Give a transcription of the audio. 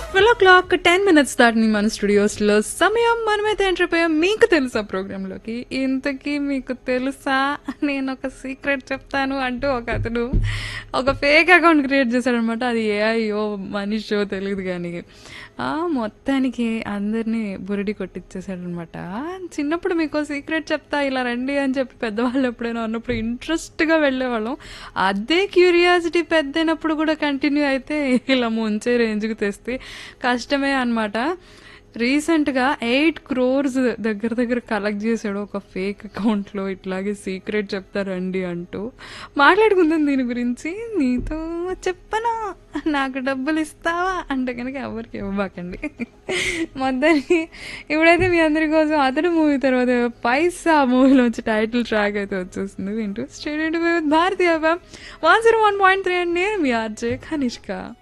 twelve o'clock ten minutes దాటిని మన స్టూడియోస్లో సమయం మనమైతే ఎంటర్ అయిపోయాం మీకు తెలుసా ప్రోగ్రాంలోకి ఇంతకీ మీకు తెలుసా నేను ఒక సీక్రెట్ చెప్తాను అంటూ ఒక అతను ఒక ఫేక్ అకౌంట్ క్రియేట్ చేశాడనమాట అది ఏ అయ్యో మనిషో తెలియదు కానీ ఆ, మొత్తానికి అందరినీ బురిడి కొట్టించేశాడనమాట చిన్నప్పుడు మీకు సీక్రెట్ చెప్తా ఇలా రండి అని చెప్పి పెద్దవాళ్ళు ఎప్పుడైనా ఉన్నప్పుడు ఇంట్రెస్ట్గా వెళ్ళేవాళ్ళం అదే క్యూరియాసిటీ పెద్దయినప్పుడు కూడా కంటిన్యూ అయితే ఇలా ముంచే రేంజ్కి తెస్తే కష్టమే అనమాట రీసెంట్గా ఎయిట్ క్రోర్స్ దగ్గర దగ్గర కలెక్ట్ చేశాడు ఒక ఫేక్ అకౌంట్లో ఇట్లాగే సీక్రెట్ చెప్తారండి అంటూ మాట్లాడుకుందాం దీని గురించి నీతో చెప్పనా నాకు డబ్బులు ఇస్తావా అంటే కనుక ఎవరికి ఇవ్వబాకండి మొత్తానికి ఇప్పుడైతే మీ అందరి కోసం అతడు మూవీ తర్వాత పైసా మూవీలో వచ్చి టైటిల్ ట్రాక్ అయితే వచ్చేస్తుంది వింటూ స్టేడియం Bharati one zero one point three అండి నేను మీ ఆర్జే కనిష్క